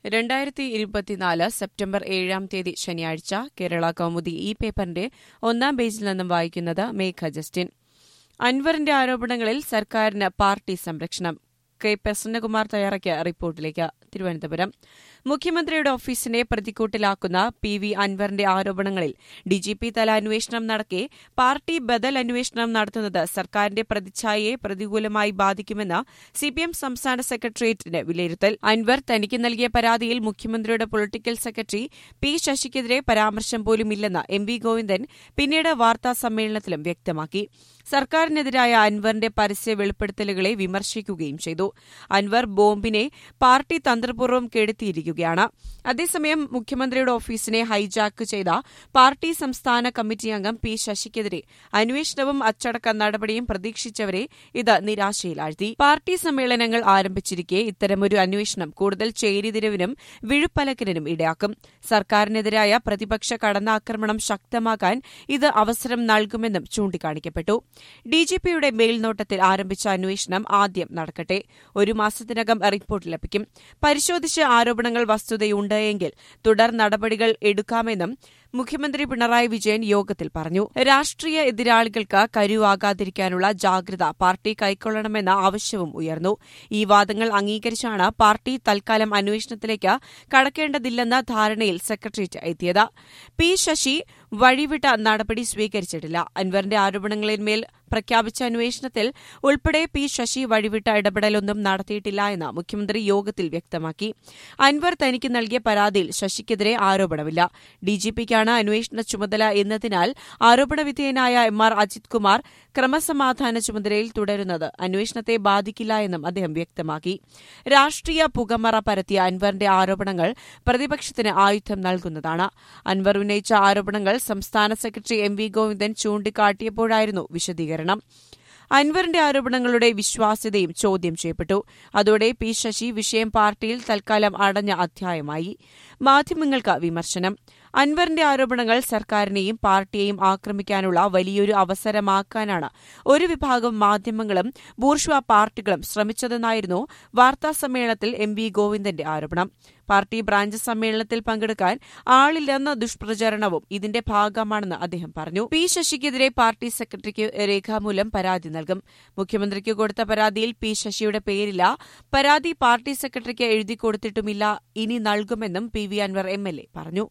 രണ്ടായിരത്തി ഇരുപത്തിനാല് സെപ്റ്റംബർ ഏഴാം തീയതി ശനിയാഴ്ച കേരള കൗമുദി ഈ പേപ്പറിന്റെ ഒന്നാം പേജിൽ നിന്നും വായിക്കുന്നത് മേഘ ജസ്റ്റിൻ അൻവറിന്റെ ആരോപണങ്ങളിൽ സർക്കാരിന് പാർട്ടി സംരക്ഷണം കെ പ്രസന്നകുമാർ തയ്യാറാക്കിയ റിപ്പോർട്ടിലേക്ക് തിരുവനന്തപുരം മുഖ്യമന്ത്രിയുടെ ഓഫീസിനെ പ്രതിക്കൂട്ടിലാക്കുന്ന പി വി അൻവറിന്റെ ആരോപണങ്ങളിൽ ഡിജിപി തല അന്വേഷണം നടക്കെ പാർട്ടി ബദൽ അന്വേഷണം നടത്തുന്നത് സർക്കാരിന്റെ പ്രതിച്ഛായയെ പ്രതികൂലമായി ബാധിക്കുമെന്ന് സിപിഎം സംസ്ഥാന സെക്രട്ടേറിയറ്റിന് വിലയിരുത്തൽ അൻവർ തനിക്ക് നൽകിയ പരാതിയിൽ മുഖ്യമന്ത്രിയുടെ പൊളിറ്റിക്കൽ സെക്രട്ടറി പി ശശിക്കെതിരെ പരാമർശം പോലുമില്ലെന്ന് എം വി ഗോവിന്ദൻ പിന്നീട് വാർത്താ സമ്മേളനത്തിലും വ്യക്തമാക്കി സർക്കാരിനെതിരായ അൻവറിന്റെ പരസ്യ വെളിപ്പെടുത്തലുകളെ വിമർശിക്കുകയും ചെയ്തു അൻവർ ബോംബിനെ പാർട്ടി തന്ത്രപൂർവ്വം കെടുത്തിയിരിക്കുകയാണ് അതേസമയം മുഖ്യമന്ത്രിയുടെ ഓഫീസിനെ ഹൈജാക്ക് ചെയ്ത പാർട്ടി സംസ്ഥാന കമ്മിറ്റി അംഗം പി ശശിക്കെതിരെ അന്വേഷണവും അച്ചടക്ക നടപടിയും പ്രതീക്ഷിച്ചവരെ ഇത് നിരാശയിലാഴ്ത്തി പാർട്ടി സമ്മേളനങ്ങൾ ആരംഭിച്ചിരിക്കെ ഇത്തരമൊരു അന്വേഷണം കൂടുതൽ ചേരിതിരിവിനും വിഴുപ്പലക്കലിനും ഇടയാക്കും സർക്കാരിനെതിരായ പ്രതിപക്ഷ കടന്നാക്രമണം ശക്തമാക്കാൻ ഇത് അവസരം നൽകുമെന്നും ചൂണ്ടിക്കാണിക്കപ്പെട്ടു ഡിജിപിയുടെ മേൽനോട്ടത്തിൽ ആരംഭിച്ച അന്വേഷണം ആദ്യം നടക്കട്ടെ ഒരു മാസത്തിനകം റിപ്പോർട്ട് ലഭിക്കും പരിശോധിച്ച് ആരോപണങ്ങൾ വസ്തുതയുണ്ട് എങ്കിൽ തുടർ നടപടികൾ എടുക്കാമെന്നും മുഖ്യമന്ത്രി പിണറായി വിജയൻ യോഗത്തിൽ പറഞ്ഞു രാഷ്ട്രീയ എതിരാളികൾക്ക് കരുവാകാതിരിക്കാനുള്ള ജാഗ്രത പാർട്ടി കൈക്കൊള്ളണമെന്ന ആവശ്യവും ഉയർന്നു ഈ വാദങ്ങൾ അംഗീകരിച്ചാണ് പാർട്ടി തൽക്കാലം അന്വേഷണത്തിലേക്ക് കടക്കേണ്ടതില്ലെന്ന ധാരണയിൽ സെക്രട്ടേറിയറ്റ് എത്തിയത് പി ശശി വഴിവിട്ട നടപടി സ്വീകരിച്ചിട്ടില്ല അൻവറിന്റെ ആരോപണങ്ങളിന്മേൽ പ്രഖ്യാപിച്ച അന്വേഷണത്തിൽ ഉൾപ്പെടെ പി ശശി വഴിവിട്ട ഇടപെടലൊന്നും നടത്തിയിട്ടില്ല എന്ന് മുഖ്യമന്ത്രി യോഗത്തിൽ വ്യക്തമാക്കി അൻവർ തനിക്ക് നൽകിയ പരാതിയിൽ ശശിക്കെതിരെ ആരോപണമില്ല ഡിജിപിക്കാണ് അന്വേഷണ ചുമതല എന്നതിനാൽ ആരോപണവിധേയനായ എം ആർ അജിത് കുമാർ ക്രമസമാധാന ചുമതലയിൽ തുടരുന്നത് അന്വേഷണത്തെ ബാധിക്കില്ല എന്നും അദ്ദേഹം വ്യക്തമാക്കി രാഷ്ട്രീയ പുകമറ പരത്തിയ അൻവറിന്റെ ആരോപണങ്ങൾ പ്രതിപക്ഷത്തിന് ആയുധം നൽകുന്നതാണ് അൻവർ ഉന്നയിച്ച ആരോപണങ്ങൾ സംസ്ഥാന സെക്രട്ടറി എം വി ഗോവിന്ദൻ ചൂണ്ടിക്കാട്ടിയപ്പോഴായിരുന്നു വിശദീകരണം അൻവറിന്റെ ആരോപണങ്ങളുടെ വിശ്വാസ്യതയും ചോദ്യം ചെയ്യപ്പെട്ടു അതോടെ പി ശശി വിഷയം പാർട്ടിയിൽ തൽക്കാലം അടഞ്ഞ അധ്യായമായി മാധ്യമങ്ങൾക്ക് വിമർശനം അൻവറിന്റെ ആരോപണങ്ങൾ സർക്കാരിനെയും പാർട്ടിയെയും ആക്രമിക്കാനുള്ള വലിയൊരു അവസരമാക്കാനാണ് ഒരു വിഭാഗം മാധ്യമങ്ങളും ബൂർഷ്വ പാർട്ടികളും ശ്രമിച്ചതെന്നായിരുന്നു വാർത്താസമ്മേളനത്തിൽ എം വി ഗോവിന്ദന്റെ ആരോപണം പാർട്ടി ബ്രാഞ്ച് സമ്മേളനത്തിൽ പങ്കെടുക്കാൻ ആളില്ലെന്ന ദുഷ്പ്രചരണവും ഇതിന്റെ ഭാഗമാണെന്ന് അദ്ദേഹം പറഞ്ഞു പി ശശിക്കെതിരെ പാർട്ടി സെക്രട്ടറിക്ക് രേഖാമൂലം പരാതി നൽകും മുഖ്യമന്ത്രിക്ക് കൊടുത്ത പരാതിയിൽ പി ശശിയുടെ പേരില്ല പരാതി പാർട്ടി സെക്രട്ടറിക്ക് എഴുതി കൊടുത്തിട്ടുമില്ല ഇനി നൽകുമെന്നും P V Anvar M L A പറഞ്ഞു